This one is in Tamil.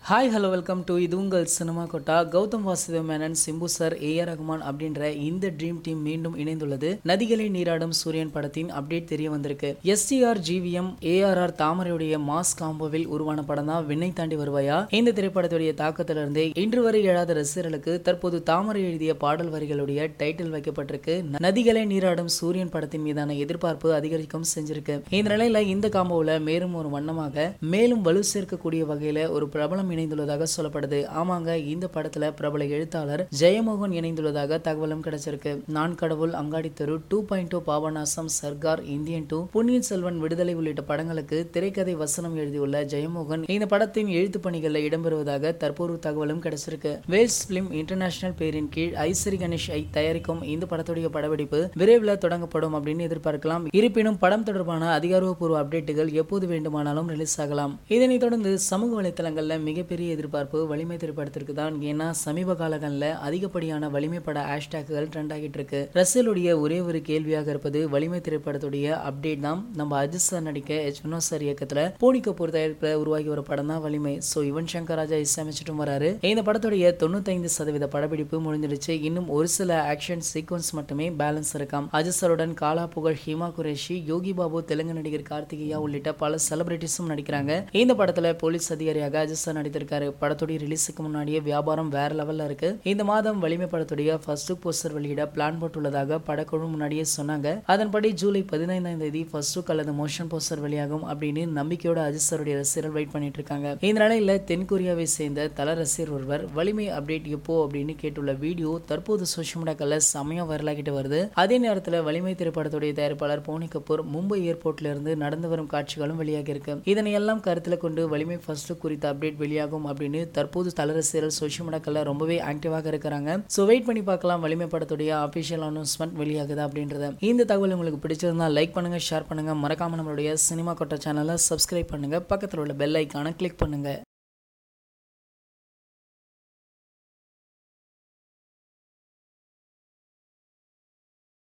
ஹாய் ஹலோ வெல்கம் டு இது உங்கள் சினிமா கொட்டா Gautham Vasudev Menon Simbu sir A R Rahman அப்படின்ற இந்த ட்ரீம் டீம் மீண்டும் இணைந்துள்ளது நதிகளை நீராடும் சூரியன் படத்தின் அப்டேட் தெரிய வந்திருக்கு எஸ்டிஆர் ஜிவிஎம் ஏஆர்ஆர் தாமரையுடைய மாஸ் காம்போவில் உருவான படம் தான் விண்ணை தாண்டி வருவாயா இந்த திரைப்படத்துடைய தாக்கத்திலிருந்து இன்று வரை எழாத ரசிகர்களுக்கு தற்போது தாமரை எழுதிய பாடல் வரிகளுடைய டைட்டில் வைக்கப்பட்டிருக்கு நதிகளை நீராடும் சூரியன் படத்தின் மீதான எதிர்பார்ப்பு அதிகரிக்கும் செஞ்சிருக்கு இந்த நிலையில இந்த காம்போவில் மேலும் ஒரு வண்ணமாக மேலும் வலு சேர்க்கக்கூடிய வகையில ஒரு பிரபலம் இணைந்துள்ளதாக சொல்லப்படுது ஆமாங்க இந்த படத்துல பிரபல எழுத்தாளர் ஜெயமோகன் இணைந்துள்ளதாக தகவலும் கிடைச்சிருக்கு நான் Kadavul Angadi Theru two point two Papanasam Sarkar Indian two Ponniyin Selvan Viduthalai உள்ளிட்ட படங்களுக்கு திரைக்கதை வசனம் எழுதியுள்ள ஜெயமோகன் இந்த படத்தின் எழுத்து பணிகளில் இடம்பெறுவதாக தற்போது தகவலும் கிடைச்சிருக்கு வேல்ஸ் பிலிம் இன்டர்நேஷனல் பேரின் கீழ் ஐசரி கணேஷ் ஐ தயாரிக்கும் இந்த படத்துடைய படப்பிடிப்பு விரைவில் தொடங்கப்படும் அப்படின்னு எதிர்பார்க்கலாம் இருப்பினும் படம் தொடர்பான அதிகாரப்பூர்வ அப்டேட்டுகள் எப்போது வேண்டுமானாலும் ரிலீஸ் ஆகலாம் இதனைத் தொடர்ந்து சமூக வலைத்தளங்கள்ல மிகப்பெரிய எதிர்பார்ப்பு வலிமை திரைப்படத்திற்கு தான் ஏன்னா சமீப காலங்களில் அதிகப்படியான வலிமை பட ஹேஷ்டேக்குகள் ட்ரெண்ட் ஆகிட்டு இருக்கு ரசிலுடைய ஒரே ஒரு கேள்வியாக இருப்பது வலிமை திரைப்படத்துடைய அப்டேட் தான் நம்ம அஜித் சார் நடிக்க எச் வினோத் சார் இயக்கத்துல போனி கபூர் தயாரிப்பில் உருவாகி ஒரு படம் தான் வலிமை ஸோ யுவன் சங்கர் ராஜா இசையமைச்சிட்டும் வராரு இந்த படத்துடைய தொண்ணூத்தைந்து சதவீத படப்பிடிப்பு முடிஞ்சிடுச்சு இன்னும் ஒரு சில ஆக்ஷன் சீக்வன்ஸ் மட்டுமே பேலன்ஸ் இருக்காம் அஜித் சாருடன் காலா புகழ் ஹிமா குரேஷி யோகி பாபு தெலுங்கு நடிகர் கார்த்திகேயா உள்ளிட்ட பல செலிபிரிட்டிஸும் நடிக்கிறாங்க இந்த படத்துல போலீஸ் அதிகாரியாக அஜித் சார் நடித்திருக்காரு படத்துடைய ரிலீஸுக்கு முன்னாடியே வியாபாரம் வேற லெவல்ல இருக்கு இந்த மாதம் வலிமை படத்துடைய ஃபர்ஸ்ட் போஸ்டர் வெளியிட பிளான் போட்டுள்ளதாக படக்குழு முன்னாடியே சொன்னாங்க அதன்படி ஜூலை பதினைந்தாம் தேதி ஃபர்ஸ்ட் லுக் அல்லது மோஷன் போஸ்டர் வெளியாகும் அப்படின்னு நம்பிக்கையோட அஜித் சாருடைய ரசிகர்கள் வெயிட் பண்ணிட்டு இருக்காங்க இந்த நிலையில தென்கொரியாவை சேர்ந்த தல ரசிகர் ஒருவர் வலிமை அப்டேட் எப்போ அப்படின்னு கேட்டுள்ள வீடியோ தற்போது சோஷியல் மீடியாக்கள்ல செமையா வைரலாகிட்டு வருது அதே நேரத்துல வலிமை திரைப்படத்துடைய தயாரிப்பாளர் போனி கபூர் மும்பை ஏர்போர்ட்ல இருந்து நடந்து வரும் காட்சிகளும் வெளியாகி இருக்கு இதனை எல்லாம் கருத்துல கொண்டு வலிமை ஃபர்ஸ்ட் குறித்த அப்டேட் வெளியாகும் அப்படின்னு தற்போது தலரசியர்கள் சோஷியல் மீடியாக்கள்ல ரொம்பவே ஆக்டிவாக இருக்கிறாங்க ஸோ வெயிட் பண்ணி பார்க்கலாம் வலிமை படத்துடைய அபிஷியல் அனௌன்ஸ்மெண்ட் வெளியாகுதா அப்படின்றத இந்த தகவல் உங்களுக்கு பிடிச்சிருந்தா லைக் பண்ணுங்க ஷேர் பண்ணுங்க மறக்காம நம்மளுடைய சினிமா கொட்ட சேனலை சப்ஸ்கிரைப் பண்ணுங்க பக்கத்தில் உள்ள பெல் ஐக்கானை கிளிக் பண்ணுங்க